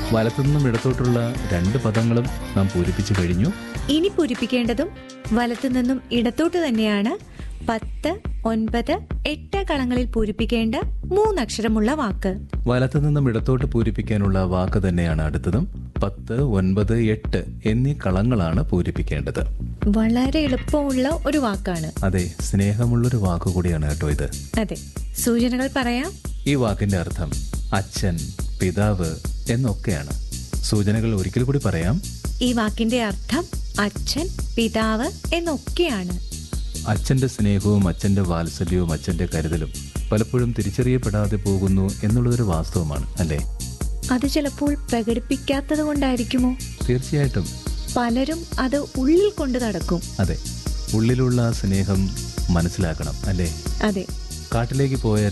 വലത്തുനിന്നും ഇടത്തോട്ടുള്ള രണ്ട് പദങ്ങളും നാം പൂരിപ്പിച്ചു കഴിഞ്ഞു ഇനി പൂരിപ്പിക്കേണ്ടതും വലത്തു നിന്നും ഇടത്തോട്ട് തന്നെയാണ് പത്ത് ഒൻപത് എട്ട് കളങ്ങളിൽ പൂരിപ്പിക്കേണ്ട മൂന്നക്ഷരമുള്ള വാക്ക് വലത്തു നിന്നും ഇടത്തോട്ട് പൂരിപ്പിക്കാനുള്ള വാക്ക് തന്നെയാണ് അടുത്തതും പത്ത് ഒൻപത് എട്ട് എന്നീ കളങ്ങളാണ് പൂരിപ്പിക്കേണ്ടത് വളരെ എളുപ്പമുള്ള ഒരു വാക്കാണ് അതെ സ്നേഹമുള്ളൊരു വാക്ക് കൂടിയാണ് കേട്ടോ ഇത് അതെ സൂചനകൾ പറയാം ഈ വാക്കിന്റെ അർത്ഥം അച്ഛൻ പിതാവ് എന്നൊക്കെയാണ് സൂചനകൾ ഒരിക്കൽ കൂടി പറയാം ഈ വാക്കിന്റെ അർത്ഥം അച്ഛൻ പിതാവ് എന്നൊക്കെയാണ് അച്ഛന്റെ സ്നേഹവും അച്ഛന്റെ വാത്സല്യവും അച്ഛന്റെ കരുതലും പലപ്പോഴും തിരിച്ചറിയപ്പെടാതെ പോകുന്നു എന്നുള്ളതൊരു വാസ്തവമാണ് അല്ലേ അത് ചിലപ്പോൾ പ്രകടിപ്പിക്കാത്തത് കൊണ്ടായിരിക്കുമോ തീർച്ചയായിട്ടും പലരും അത് ഉള്ളിൽ കൊണ്ട് നടക്കും അതെ ഉള്ളിലുള്ള ആ സ്നേഹം മനസ്സിലാക്കണം അല്ലേ അതെ കാട്ടിലേക്ക് പോയ